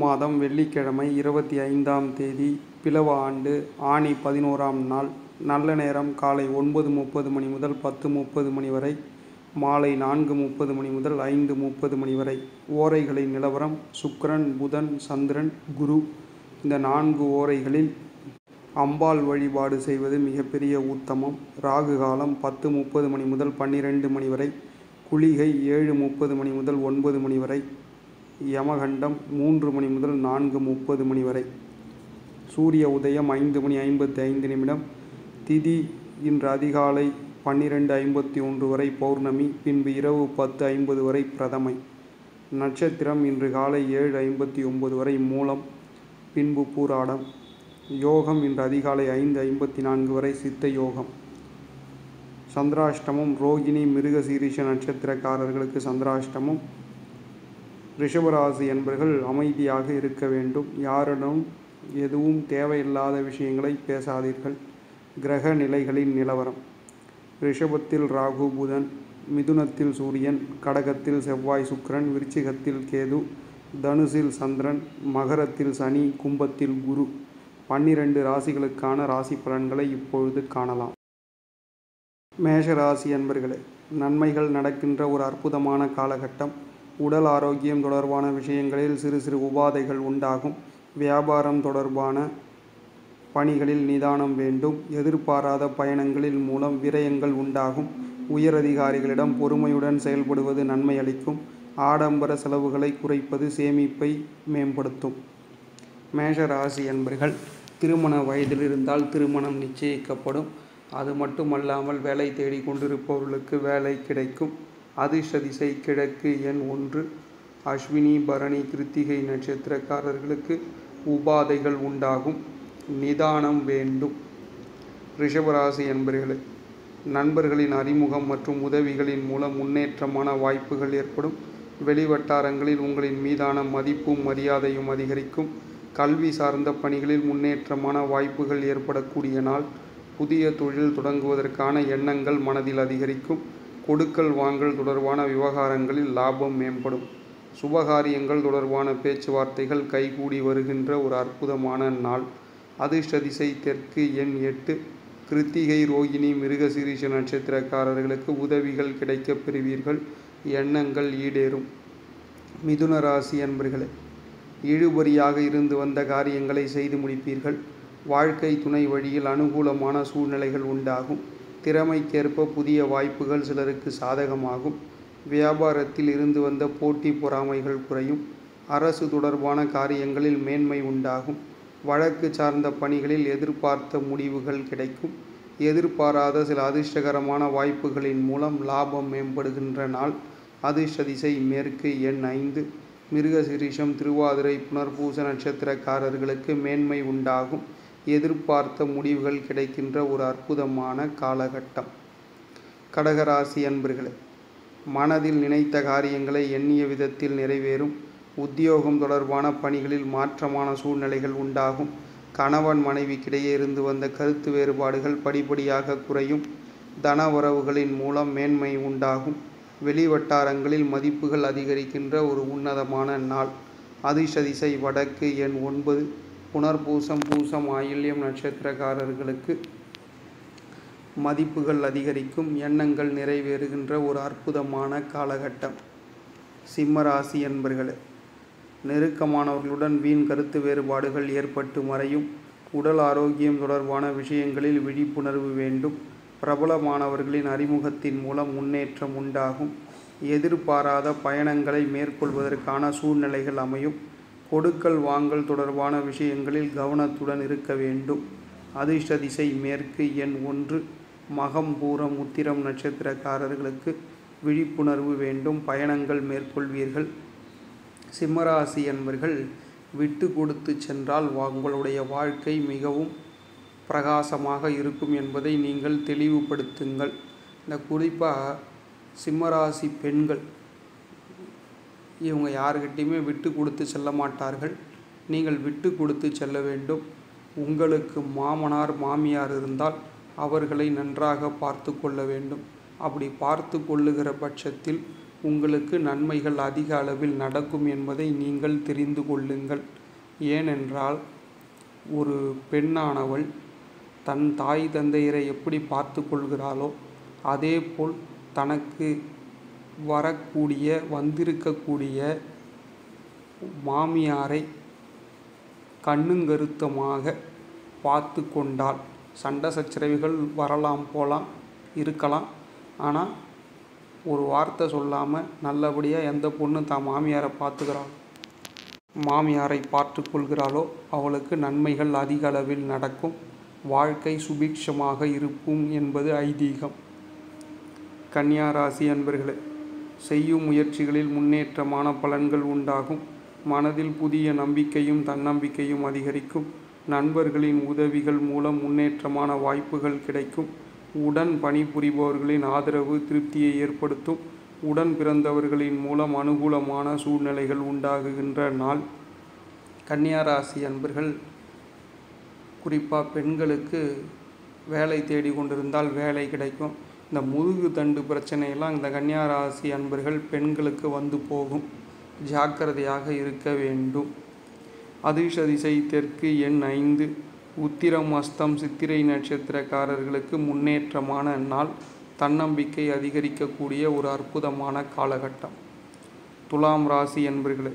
மாதம் வெள்ளிக்கிழமை இருபத்தி ஐந்தாம் தேதி பிலவ ஆண்டு ஆனி பதினோராம் நாள் நல்ல நேரம் காலை ஒன்பது முப்பது மணி முதல் பத்து முப்பது மணி வரை மாலை நான்கு முப்பது மணி முதல் ஐந்து முப்பது மணி வரை ஓரைகளின் நிலவரம் சுக்கிரன் புதன் சந்திரன் குரு இந்த நான்கு ஓரைகளில் அம்பாள் வழிபாடு செய்வது மிகப்பெரிய உத்தமம் ராகு காலம் பத்து முப்பது மணி முதல் பன்னிரெண்டு மணி வரை குளிகை ஏழு முப்பது மணி முதல் ஒன்பது மணி வரை யமகண்டம் மூன்று மணி முதல் நான்கு முப்பது மணி வரை சூரிய உதயம் ஐந்து மணி ஐம்பத்தி ஐந்து நிமிடம் திதி இன்று அதிகாலை பன்னிரெண்டு ஐம்பத்தி ஒன்று வரை பௌர்ணமி பின்பு இரவு பத்து ஐம்பது வரை பிரதமை நட்சத்திரம் இன்று காலை ஏழு ஐம்பத்தி ஒன்பது வரை மூலம் பின்பு பூராடம் யோகம் இன்று அதிகாலை ஐந்து ஐம்பத்தி நான்கு வரை சித்த யோகம் சந்திராஷ்டமம் ரோகிணி மிருகசீரிஷ நட்சத்திரக்காரர்களுக்கு சந்திராஷ்டமம் ரிஷபராசி என்பர்கள் அமைதியாக இருக்க வேண்டும் யாரிடம் எதுவும் தேவையில்லாத விஷயங்களை பேசாதீர்கள் கிரக நிலைகளின் நிலவரம் ரிஷபத்தில் ராகு புதன் மிதுனத்தில் சூரியன் கடகத்தில் செவ்வாய் சுக்கிரன் விருச்சிகத்தில் கேது தனுசில் சந்திரன் மகரத்தில் சனி கும்பத்தில் குரு பன்னிரண்டு ராசிகளுக்கான ராசி பலன்களை இப்பொழுது காணலாம் மேஷ ராசி அன்பர்களே நன்மைகள் நடக்கின்ற ஒரு அற்புதமான காலகட்டம் உடல் ஆரோக்கியம் தொடர்பான விஷயங்களில் சிறு சிறு உபாதைகள் உண்டாகும் வியாபாரம் தொடர்பான பணிகளில் நிதானம் வேண்டும் எதிர்பாராத பயணங்களில் மூலம் விரயங்கள் உண்டாகும் உயரதிகாரிகளிடம் பொறுமையுடன் செயல்படுவது நன்மை அளிக்கும் ஆடம்பர செலவுகளை குறைப்பது சேமிப்பை மேம்படுத்தும் மேஷ ராசி என்பர்கள் திருமண வயதில் இருந்தால் திருமணம் நிச்சயிக்கப்படும் அது மட்டுமல்லாமல் வேலை தேடி கொண்டிருப்பவர்களுக்கு வேலை கிடைக்கும் அதிர்ஷ்ட திசை கிழக்கு எண் ஒன்று அஸ்வினி பரணி கிருத்திகை நட்சத்திரக்காரர்களுக்கு உபாதைகள் உண்டாகும் நிதானம் வேண்டும் ரிஷபராசி என்பர்களே நண்பர்களின் அறிமுகம் மற்றும் உதவிகளின் மூலம் முன்னேற்றமான வாய்ப்புகள் ஏற்படும் வெளிவட்டாரங்களில் உங்களின் மீதான மதிப்பும் மரியாதையும் அதிகரிக்கும் கல்வி சார்ந்த பணிகளில் முன்னேற்றமான வாய்ப்புகள் ஏற்படக்கூடிய நாள் புதிய தொழில் தொடங்குவதற்கான எண்ணங்கள் மனதில் அதிகரிக்கும் கொடுக்கல் வாங்கல் தொடர்பான விவகாரங்களில் லாபம் மேம்படும் சுபகாரியங்கள் தொடர்பான பேச்சுவார்த்தைகள் கைகூடி வருகின்ற ஒரு அற்புதமான நாள் அதிர்ஷ்ட திசை தெற்கு எண் எட்டு கிருத்திகை ரோகிணி மிருகசீரிஷ நட்சத்திரக்காரர்களுக்கு உதவிகள் கிடைக்கப் பெறுவீர்கள் எண்ணங்கள் ஈடேறும் மிதுன ராசி அன்பர்களே இழுபறியாக இருந்து வந்த காரியங்களை செய்து முடிப்பீர்கள் வாழ்க்கை துணை வழியில் அனுகூலமான சூழ்நிலைகள் உண்டாகும் திறமைக்கேற்ப புதிய வாய்ப்புகள் சிலருக்கு சாதகமாகும் வியாபாரத்தில் இருந்து வந்த போட்டி பொறாமைகள் குறையும் அரசு தொடர்பான காரியங்களில் மேன்மை உண்டாகும் வழக்கு சார்ந்த பணிகளில் எதிர்பார்த்த முடிவுகள் கிடைக்கும் எதிர்பாராத சில அதிர்ஷ்டகரமான வாய்ப்புகளின் மூலம் லாபம் மேம்படுகின்ற நாள் அதிர்ஷ்ட திசை மேற்கு எண் ஐந்து மிருகசிரீஷம் திருவாதிரை புனர்பூச நட்சத்திரக்காரர்களுக்கு மேன்மை உண்டாகும் எதிர்பார்த்த முடிவுகள் கிடைக்கின்ற ஒரு அற்புதமான காலகட்டம் கடகராசி அன்பர்களே மனதில் நினைத்த காரியங்களை எண்ணிய விதத்தில் நிறைவேறும் உத்தியோகம் தொடர்பான பணிகளில் மாற்றமான சூழ்நிலைகள் உண்டாகும் கணவன் மனைவிக்கிடையே இருந்து வந்த கருத்து வேறுபாடுகள் படிப்படியாக குறையும் தன உறவுகளின் மூலம் மேன்மை உண்டாகும் வெளிவட்டாரங்களில் மதிப்புகள் அதிகரிக்கின்ற ஒரு உன்னதமான நாள் அதிர்ஷ்ட திசை வடக்கு எண் ஒன்பது புனர்பூசம் பூசம் ஆயில்யம் நட்சத்திரக்காரர்களுக்கு மதிப்புகள் அதிகரிக்கும் எண்ணங்கள் நிறைவேறுகின்ற ஒரு அற்புதமான காலகட்டம் சிம்மராசி என்பர்களே நெருக்கமானவர்களுடன் வீண் கருத்து வேறுபாடுகள் ஏற்பட்டு மறையும் உடல் ஆரோக்கியம் தொடர்பான விஷயங்களில் விழிப்புணர்வு வேண்டும் பிரபலமானவர்களின் அறிமுகத்தின் மூலம் முன்னேற்றம் உண்டாகும் எதிர்பாராத பயணங்களை மேற்கொள்வதற்கான சூழ்நிலைகள் அமையும் கொடுக்கல் வாங்கல் தொடர்பான விஷயங்களில் கவனத்துடன் இருக்க வேண்டும் அதிர்ஷ்ட திசை மேற்கு எண் ஒன்று மகம் பூரம் உத்திரம் நட்சத்திரக்காரர்களுக்கு விழிப்புணர்வு வேண்டும் பயணங்கள் மேற்கொள்வீர்கள் சிம்மராசி என்பர்கள் விட்டு கொடுத்து சென்றால் உங்களுடைய வாழ்க்கை மிகவும் பிரகாசமாக இருக்கும் என்பதை நீங்கள் தெளிவுபடுத்துங்கள் இந்த குறிப்பாக சிம்மராசி பெண்கள் இவங்க யாருக்கிட்டேயுமே விட்டு கொடுத்து செல்ல மாட்டார்கள் நீங்கள் விட்டு கொடுத்து செல்ல வேண்டும் உங்களுக்கு மாமனார் மாமியார் இருந்தால் அவர்களை நன்றாக பார்த்து கொள்ள வேண்டும் அப்படி பார்த்து கொள்ளுகிற பட்சத்தில் உங்களுக்கு நன்மைகள் அதிக அளவில் நடக்கும் என்பதை நீங்கள் தெரிந்து கொள்ளுங்கள் ஏனென்றால் ஒரு பெண்ணானவள் தன் தாய் தந்தையரை எப்படி பார்த்து கொள்கிறாளோ அதேபோல் தனக்கு வரக்கூடிய வந்திருக்கக்கூடிய மாமியாரை கண்ணுங்கருத்தமாக பார்த்து கொண்டால் சண்டை சச்சரவுகள் வரலாம் போகலாம் இருக்கலாம் ஆனால் ஒரு வார்த்தை சொல்லாமல் நல்லபடியாக எந்த பொண்ணு தான் மாமியாரை பார்த்துக்கிறாள் மாமியாரை பார்த்து கொள்கிறாளோ அவளுக்கு நன்மைகள் அதிக அளவில் நடக்கும் வாழ்க்கை சுபிக்ஷமாக இருக்கும் என்பது ஐதீகம் கன்னியா ராசி அன்பர்களே செய்யும் முயற்சிகளில் முன்னேற்றமான பலன்கள் உண்டாகும் மனதில் புதிய நம்பிக்கையும் தன்னம்பிக்கையும் அதிகரிக்கும் நண்பர்களின் உதவிகள் மூலம் முன்னேற்றமான வாய்ப்புகள் கிடைக்கும் உடன் பணிபுரிபவர்களின் ஆதரவு திருப்தியை ஏற்படுத்தும் உடன் பிறந்தவர்களின் மூலம் அனுகூலமான சூழ்நிலைகள் உண்டாகுகின்ற நாள் கன்னியா ராசி அன்பர்கள் குறிப்பாக பெண்களுக்கு வேலை தேடி கொண்டிருந்தால் வேலை கிடைக்கும் இந்த முதுகு தண்டு பிரச்சனையெல்லாம் இந்த கன்னியா ராசி அன்பர்கள் பெண்களுக்கு வந்து போகும் ஜாக்கிரதையாக இருக்க வேண்டும் அதிர்ஷ திசை தெற்கு எண் ஐந்து உத்திரம் அஸ்தம் சித்திரை நட்சத்திரக்காரர்களுக்கு முன்னேற்றமான நாள் தன்னம்பிக்கை அதிகரிக்கக்கூடிய ஒரு அற்புதமான காலகட்டம் துலாம் ராசி என்பர்களே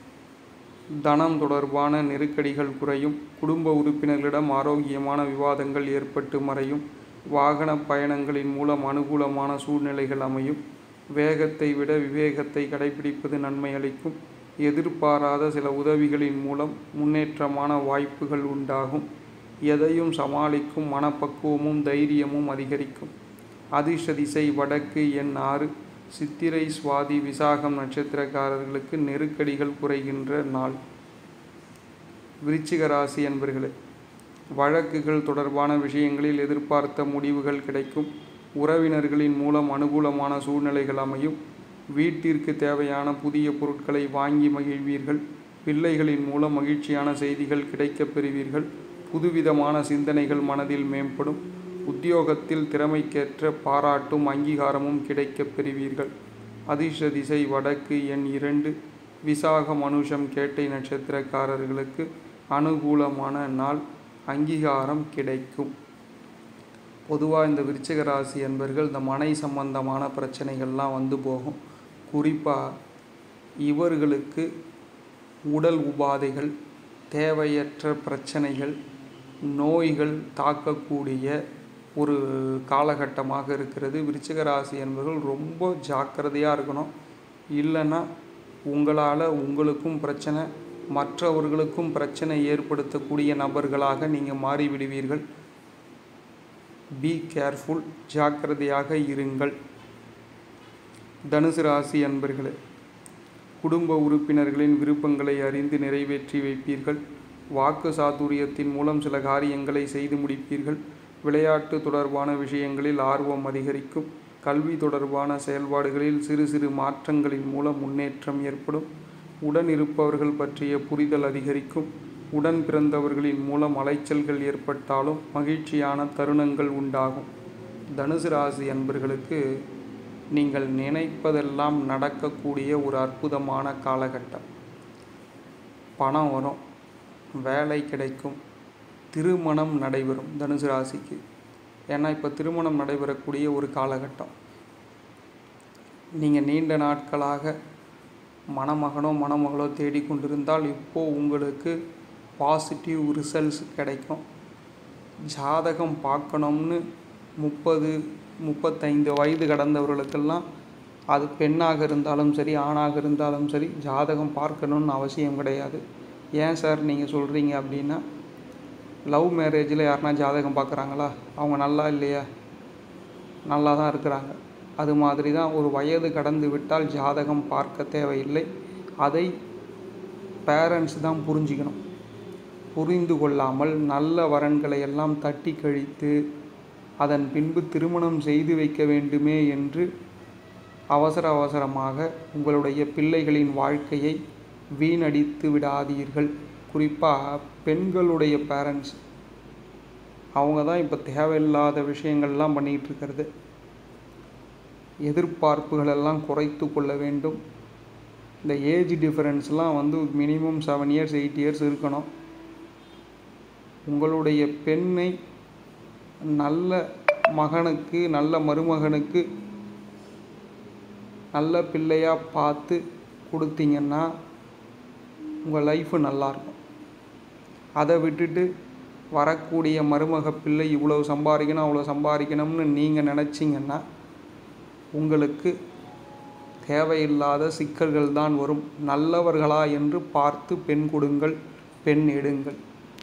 தனம் தொடர்பான நெருக்கடிகள் குறையும் குடும்ப உறுப்பினர்களிடம் ஆரோக்கியமான விவாதங்கள் ஏற்பட்டு மறையும் வாகன பயணங்களின் மூலம் அனுகூலமான சூழ்நிலைகள் அமையும் வேகத்தை விட விவேகத்தை கடைபிடிப்பது நன்மை அளிக்கும் எதிர்பாராத சில உதவிகளின் மூலம் முன்னேற்றமான வாய்ப்புகள் உண்டாகும் எதையும் சமாளிக்கும் மனப்பக்குவமும் தைரியமும் அதிகரிக்கும் அதிர்ஷ்ட திசை வடக்கு எண் ஆறு சித்திரை சுவாதி விசாகம் நட்சத்திரக்காரர்களுக்கு நெருக்கடிகள் குறைகின்ற நாள் விருச்சிக ராசி என்பர்களே வழக்குகள் தொடர்பான விஷயங்களில் எதிர்பார்த்த முடிவுகள் கிடைக்கும் உறவினர்களின் மூலம் அனுகூலமான சூழ்நிலைகள் அமையும் வீட்டிற்கு தேவையான புதிய பொருட்களை வாங்கி மகிழ்வீர்கள் பிள்ளைகளின் மூலம் மகிழ்ச்சியான செய்திகள் கிடைக்கப் பெறுவீர்கள் புதுவிதமான சிந்தனைகள் மனதில் மேம்படும் உத்தியோகத்தில் திறமைக்கேற்ற பாராட்டும் அங்கீகாரமும் கிடைக்கப் பெறுவீர்கள் அதிர்ஷ்ட திசை வடக்கு எண் இரண்டு விசாக மனுஷம் கேட்டை நட்சத்திரக்காரர்களுக்கு அனுகூலமான நாள் அங்கீகாரம் கிடைக்கும் பொதுவாக இந்த விருச்சிக ராசி என்பர்கள் இந்த மனை சம்பந்தமான பிரச்சனைகள்லாம் வந்து போகும் குறிப்பாக இவர்களுக்கு உடல் உபாதைகள் தேவையற்ற பிரச்சனைகள் நோய்கள் தாக்கக்கூடிய ஒரு காலகட்டமாக இருக்கிறது விருச்சிக ராசி என்பவர்கள் ரொம்ப ஜாக்கிரதையாக இருக்கணும் இல்லைன்னா உங்களால் உங்களுக்கும் பிரச்சனை மற்றவர்களுக்கும் பிரச்சனை ஏற்படுத்தக்கூடிய நபர்களாக நீங்கள் மாறிவிடுவீர்கள் பி கேர்ஃபுல் ஜாக்கிரதையாக இருங்கள் தனுசு ராசி அன்பர்களே குடும்ப உறுப்பினர்களின் விருப்பங்களை அறிந்து நிறைவேற்றி வைப்பீர்கள் வாக்கு சாதுரியத்தின் மூலம் சில காரியங்களை செய்து முடிப்பீர்கள் விளையாட்டு தொடர்பான விஷயங்களில் ஆர்வம் அதிகரிக்கும் கல்வி தொடர்பான செயல்பாடுகளில் சிறு சிறு மாற்றங்களின் மூலம் முன்னேற்றம் ஏற்படும் உடன் இருப்பவர்கள் பற்றிய புரிதல் அதிகரிக்கும் உடன் பிறந்தவர்களின் மூலம் அலைச்சல்கள் ஏற்பட்டாலும் மகிழ்ச்சியான தருணங்கள் உண்டாகும் தனுசு ராசி அன்பர்களுக்கு நீங்கள் நினைப்பதெல்லாம் நடக்கக்கூடிய ஒரு அற்புதமான காலகட்டம் பணம் வரும் வேலை கிடைக்கும் திருமணம் நடைபெறும் தனுசு ராசிக்கு ஏன்னா இப்போ திருமணம் நடைபெறக்கூடிய ஒரு காலகட்டம் நீங்கள் நீண்ட நாட்களாக மணமகனோ மணமகளோ தேடிக்கொண்டிருந்தால் இப்போது உங்களுக்கு பாசிட்டிவ் ரிசல்ட்ஸ் கிடைக்கும் ஜாதகம் பார்க்கணும்னு முப்பது முப்பத்தைந்து வயது கடந்தவர்களுக்கெல்லாம் அது பெண்ணாக இருந்தாலும் சரி ஆணாக இருந்தாலும் சரி ஜாதகம் பார்க்கணும்னு அவசியம் கிடையாது ஏன் சார் நீங்கள் சொல்கிறீங்க அப்படின்னா லவ் மேரேஜில் யாருனா ஜாதகம் பார்க்குறாங்களா அவங்க நல்லா இல்லையா நல்லா தான் இருக்கிறாங்க அது மாதிரி தான் ஒரு வயது கடந்து விட்டால் ஜாதகம் பார்க்க தேவையில்லை அதை பேரண்ட்ஸ் தான் புரிஞ்சிக்கணும் புரிந்து கொள்ளாமல் நல்ல வரன்களை எல்லாம் தட்டி கழித்து அதன் பின்பு திருமணம் செய்து வைக்க வேண்டுமே என்று அவசர அவசரமாக உங்களுடைய பிள்ளைகளின் வாழ்க்கையை வீணடித்து விடாதீர்கள் குறிப்பாக பெண்களுடைய பேரண்ட்ஸ் அவங்க தான் இப்போ தேவையில்லாத விஷயங்கள்லாம் பண்ணிகிட்டு இருக்கிறது எதிர்பார்ப்புகளெல்லாம் குறைத்து கொள்ள வேண்டும் இந்த ஏஜ் டிஃபரன்ஸ்லாம் வந்து minimum seven years eight years இருக்கணும் உங்களுடைய பெண்ணை நல்ல மகனுக்கு நல்ல மருமகனுக்கு நல்ல பிள்ளையாக பார்த்து கொடுத்தீங்கன்னா உங்கள் லைஃபு நல்லாயிருக்கும் அதை விட்டுட்டு வரக்கூடிய மருமக பிள்ளை இவ்வளோ சம்பாதிக்கணும் அவ்வளோ சம்பாதிக்கணும்னு நீங்கள் நினச்சிங்கன்னா உங்களுக்கு தேவையில்லாத சிக்கல்கள் தான் வரும் நல்லவர்களா என்று பார்த்து பெண் கொடுங்கள் பெண் எடுங்கள்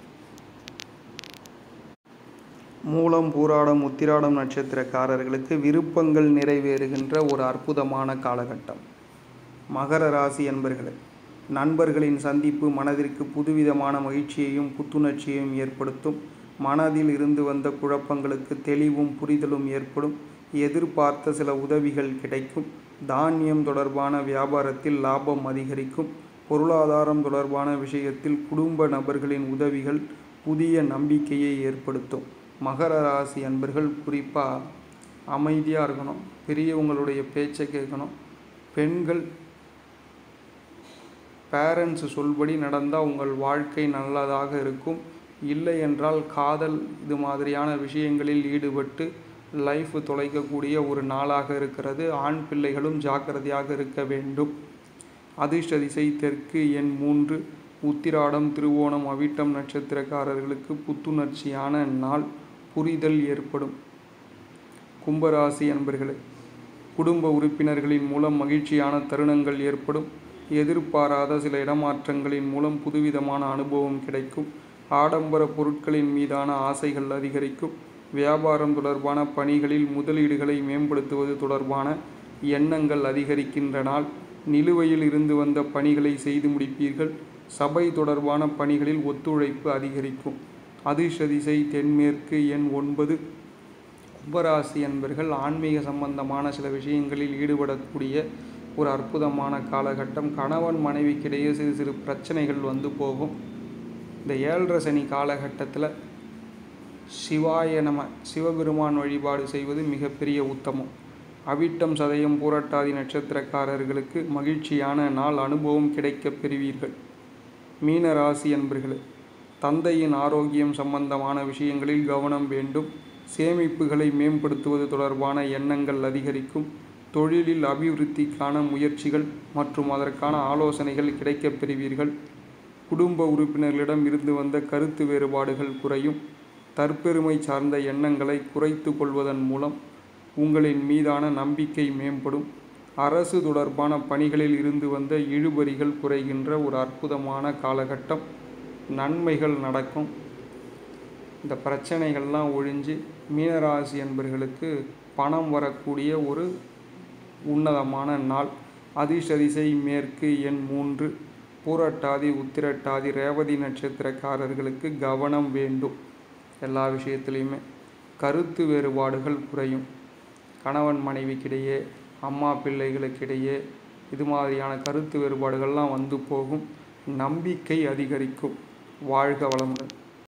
மூலம் பூராடம் உத்திராடம் நட்சத்திரக்காரர்களுக்கு விருப்பங்கள் நிறைவேறுகின்ற ஒரு அற்புதமான காலகட்டம் மகர ராசி என்பர்களே நண்பர்களின் சந்திப்பு மனதிற்கு புதுவிதமான மகிழ்ச்சியையும் புத்துணர்ச்சியையும் ஏற்படுத்தும் மனதில் இருந்து வந்த குழப்பங்களுக்கு தெளிவும் புரிதலும் ஏற்படும் எதிர்பார்த்த சில உதவிகள் கிடைக்கும் தானியம் தொடர்பான வியாபாரத்தில் லாபம் அதிகரிக்கும் பொருளாதாரம் தொடர்பான விஷயத்தில் குடும்ப நபர்களின் உதவிகள் புதிய நம்பிக்கையை ஏற்படுத்தும் மகர ராசி அன்பர்கள் குறிப்பாக அமைதியாக இருக்கணும் பெரியவங்களுடைய பேச்சை கேட்கணும் பெண்கள் பேரண்ட்ஸ் சொல்படி நடந்தால் உங்கள் வாழ்க்கை நல்லதாக இருக்கும் இல்லை என்றால் காதல் இது மாதிரியான விஷயங்களில் ஈடுபட்டு லைஃப் தொலைக்கக்கூடிய ஒரு நாளாக இருக்கிறது ஆண் பிள்ளைகளும் ஜாக்கிரதையாக இருக்க வேண்டும் அதிர்ஷ்ட திசை தெற்கு எண் மூன்று உத்திராடம் திருவோணம் அவிட்டம் நட்சத்திரக்காரர்களுக்கு புத்துணர்ச்சியான நாள் புரிதல் ஏற்படும் கும்பராசி அன்பர்களே குடும்ப உறுப்பினர்களின் மூலம் மகிழ்ச்சியான தருணங்கள் ஏற்படும் எதிர்பாராத சில இடமாற்றங்களின் மூலம் புதுவிதமான அனுபவம் கிடைக்கும் ஆடம்பர பொருட்களின் மீதான ஆசைகள் அதிகரிக்கும் வியாபாரம் தொடர்பான பணிகளில் முதலீடுகளை மேம்படுத்துவது தொடர்பான எண்ணங்கள் அதிகரிக்கின்ற நாள் நிலுவையில் இருந்து வந்த பணிகளை செய்து முடிப்பீர்கள் சபை தொடர்பான பணிகளில் ஒத்துழைப்பு அதிகரிக்கும் அதிர்ஷ்ட திசை தென்மேற்கு எண் ஒன்பது கும்பராசி என்பர்கள் ஆன்மீக சம்பந்தமான சில விஷயங்களில் ஈடுபடக்கூடிய ஒரு அற்புதமான காலகட்டம் கணவன் மனைவிக்கிடையே சிறு சிறு பிரச்சனைகள் வந்து போகும் இந்த ஏழரை சனி காலகட்டத்தில் சிவாய நம சிவபெருமான் வழிபாடு செய்வது மிகப்பெரிய உத்தமம் அவிட்டம் சதயம் பூரட்டாதி நட்சத்திரக்காரர்களுக்கு மகிழ்ச்சியான நாள் அனுபவம் கிடைக்கப் பெறுவீர்கள் மீன ராசி அன்பர்களே தந்தையின் ஆரோக்கியம் சம்பந்தமான விஷயங்களில் கவனம் வேண்டும் சேமிப்புகளை மேம்படுத்துவது தொடர்பான எண்ணங்கள் அதிகரிக்கும் தொழிலில் அபிவிருத்திக்கான முயற்சிகள் மற்றும் அதற்கான ஆலோசனைகள் கிடைக்கப் பெறுவீர்கள் குடும்ப உறுப்பினர்களிடம் இருந்து வந்த கருத்து வேறுபாடுகள் குறையும் தற்பெருமை சார்ந்த எண்ணங்களை குறைத்து கொள்வதன் மூலம் உங்களின் மீதான நம்பிக்கை மேம்படும் அரசு தொடர்பான பணிகளில் இருந்து வந்த இழுபறிகள் குறைகின்ற ஒரு அற்புதமான காலகட்டம் நன்மைகள் நடக்கும் இந்த பிரச்சனைகள்லாம் ஒழிஞ்சு மீனராசி என்பர்களுக்கு பணம் வரக்கூடிய ஒரு உன்னதமான நாள் அதிர்ஷ்ட திசை மேற்கு எண் மூன்று பூரட்டாதி உத்திரட்டாதி ரேவதி நட்சத்திரக்காரர்களுக்கு கவனம் வேண்டும் எல்லா விஷயத்துலையுமே கருத்து வேறுபாடுகள் குறையும் கணவன் மனைவிக்கிடையே அம்மா பிள்ளைகளுக்கிடையே இது மாதிரியான கருத்து வேறுபாடுகள்லாம் வந்து போகும் நம்பிக்கை அதிகரிக்கும் வாழ்க வளமுடன்